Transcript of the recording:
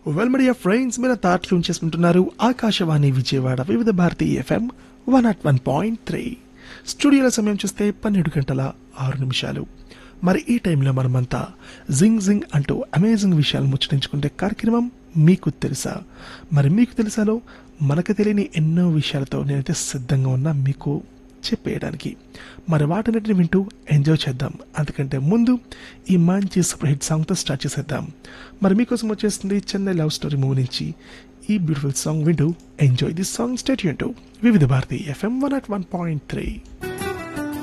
వెల్మడియా friends మీరు తాట్లు చేసుకుంటున్నారు Akashvani Vijayawada Vividh Bharati FM one at one point three స్టూడియోల సమయం చూస్తే పన్నెండు గంటల ఆరు నిమిషాలు మరి ఈ టైంలో మనమంతా జింగ్ జింగ్ అంటూ అమేజింగ్ విషయాలు ముచ్చటించుకుంటే కార్యక్రమం మీకు తెలుసా మరి మీకు తెలుసాలో మనకు తెలియని ఎన్నో విషయాలతో నేనైతే సిద్ధంగా ఉన్నా మీకు చెప్పేయడానికి మరి వాటన్నిటిని వింటూ ఎంజాయ్ చేద్దాం అందుకంటే ముందు ఈ మంచి సూపర్ హిట్ సాంగ్తో స్టార్ట్ చేసేద్దాం మరి మీకోసం వచ్చేస్తుంది చెన్నై లవ్ స్టోరీ మూవీ నుంచి ఈ బ్యూటిఫుల్ సాంగ్ వింటూ enjoy this song stay tuned Vividh Bharati FM one at one point three